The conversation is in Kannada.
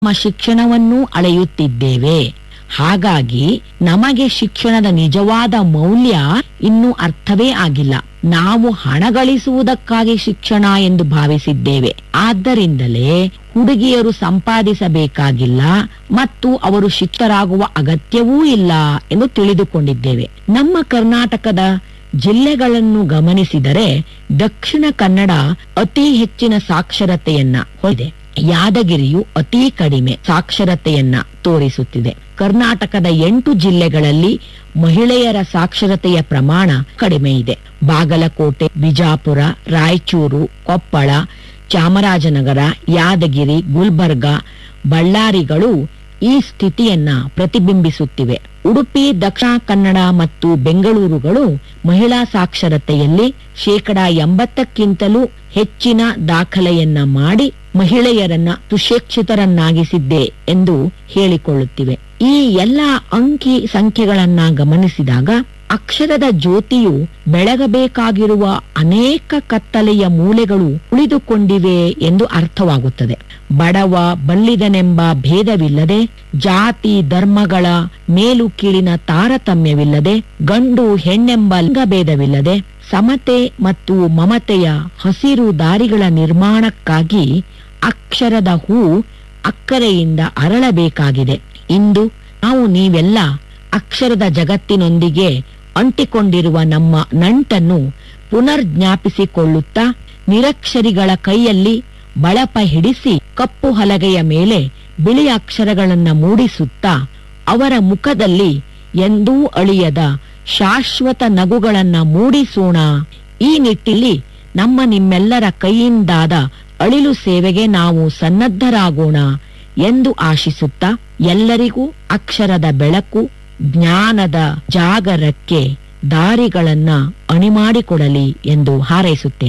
ನಮ್ಮ ಶಿಕ್ಷಣವನ್ನು ಅಳೆಯುತ್ತಿದ್ದೇವೆ ಹಾಗಾಗಿ ನಮಗೆ ಶಿಕ್ಷಣದ ನಿಜವಾದ ಮೌಲ್ಯ ಇನ್ನೂ ಅರ್ಥವೇ ಆಗಿಲ್ಲ ನಾವು ಹಣ ಗಳಿಸುವುದಕ್ಕಾಗಿ ಶಿಕ್ಷಣ ಎಂದು ಭಾವಿಸಿದ್ದೇವೆ ಆದ್ದರಿಂದಲೇ ಹುಡುಗಿಯರು ಸಂಪಾದಿಸಬೇಕಾಗಿಲ್ಲ ಮತ್ತು ಅವರು ಶಿಕ್ಷರಾಗುವ ಅಗತ್ಯವೂ ಇಲ್ಲ ಎಂದು ತಿಳಿದುಕೊಂಡಿದ್ದೇವೆ ನಮ್ಮ ಕರ್ನಾಟಕದ ಜಿಲ್ಲೆಗಳನ್ನು ಗಮನಿಸಿದರೆ ದಕ್ಷಿಣ ಕನ್ನಡ ಅತಿ ಹೆಚ್ಚಿನ ಸಾಕ್ಷರತೆಯನ್ನ ಹೊಂದಿದೆ ಯಾದಗಿರಿಯು ಅತಿ ಕಡಿಮೆ ಸಾಕ್ಷರತೆಯನ್ನ ತೋರಿಸುತ್ತಿದೆ ಕರ್ನಾಟಕದ ಎಂಟು ಜಿಲ್ಲೆಗಳಲ್ಲಿ ಮಹಿಳೆಯರ ಸಾಕ್ಷರತೆಯ ಪ್ರಮಾಣ ಕಡಿಮೆ ಇದೆ ಬಾಗಲಕೋಟೆ ಬಿಜಾಪುರ ರಾಯಚೂರು ಕೊಪ್ಪಳ ಚಾಮರಾಜನಗರ ಯಾದಗಿರಿ ಗುಲ್ಬರ್ಗ ಬಳ್ಳಾರಿಗಳು ಈ ಸ್ಥಿತಿಯನ್ನ ಪ್ರತಿಬಿಂಬಿಸುತ್ತಿವೆ ಉಡುಪಿ ದಕ್ಷಿಣ ಕನ್ನಡ ಮತ್ತು ಬೆಂಗಳೂರುಗಳು ಮಹಿಳಾ ಸಾಕ್ಷರತೆಯಲ್ಲಿ ಶೇಕಡ ಎಂಬತ್ತಕ್ಕಿಂತಲೂ ಹೆಚ್ಚಿನ ದಾಖಲೆಯನ್ನ ಮಾಡಿ ಮಹಿಳೆಯರನ್ನ ಸುಶಿಕ್ಷಿತರನ್ನಾಗಿಸಿದ್ದೆ ಎಂದು ಹೇಳಿಕೊಳ್ಳುತ್ತಿವೆ ಈ ಎಲ್ಲ ಅಂಕಿ ಸಂಖ್ಯೆಗಳನ್ನ ಗಮನಿಸಿದಾಗ ಅಕ್ಷರದ ಜ್ಯೋತಿಯು ಬೆಳಗಬೇಕಾಗಿರುವ ಅನೇಕ ಕತ್ತಲೆಯ ಮೂಲೆಗಳು ಉಳಿದುಕೊಂಡಿವೆ ಎಂದು ಅರ್ಥವಾಗುತ್ತದೆ ಬಡವ ಬಲ್ಲಿದನೆಂಬ ಭೇದವಿಲ್ಲದೆ ಜಾತಿ ಧರ್ಮಗಳ ಮೇಲು ಕೀಳಿನ ತಾರತಮ್ಯವಿಲ್ಲದೆ ಗಂಡು ಹೆಣ್ಣೆಂಬ ಲಿಂಗಭೇದವಿಲ್ಲದೆ ಸಮತೆ ಮತ್ತು ಮಮತೆಯ ಹಸಿರು ದಾರಿಗಳ ನಿರ್ಮಾಣಕ್ಕಾಗಿ ಅಕ್ಷರದ ಹೂ ಅಕ್ಕರೆಯಿಂದ ಅರಳಬೇಕಾಗಿದೆ ಇಂದು ನಾವು ನೀವೆಲ್ಲ ಅಕ್ಷರದ ಜಗತ್ತಿನೊಂದಿಗೆ ಅಂಟಿಕೊಂಡಿರುವ ನಮ್ಮ ನಂಟನ್ನು ಪುನರ್ಜ್ಞಾಪಿಸಿಕೊಳ್ಳುತ್ತಾ ನಿರಕ್ಷರಿಗಳ ಕೈಯಲ್ಲಿ ಬಳಪ ಹಿಡಿಸಿ ಕಪ್ಪು ಹಲಗೆಯ ಮೇಲೆ ಬಿಳಿ ಅಕ್ಷರಗಳನ್ನ ಮೂಡಿಸುತ್ತಾ ಅವರ ಮುಖದಲ್ಲಿ ಎಂದೂ ಅಳಿಯದ ಶಾಶ್ವತ ನಗುಗಳನ್ನ ಮೂಡಿಸೋಣ ಈ ನಿಟ್ಟಿನಲ್ಲಿ ನಮ್ಮ ನಿಮ್ಮೆಲ್ಲರ ಕೈಯಿಂದಾದ ಅಳಿಲು ಸೇವೆಗೆ ನಾವು ಸನ್ನದ್ಧರಾಗೋಣ ಎಂದು ಆಶಿಸುತ್ತಾ ಎಲ್ಲರಿಗೂ ಅಕ್ಷರದ ಬೆಳಕು ಜ್ಞಾನದ ಜಾಗರಕ್ಕೆ ದಾರಿಗಳನ್ನ ಅಣಿಮಾಡಿಕೊಡಲಿ ಎಂದು ಹಾರೈಸುತ್ತೇನೆ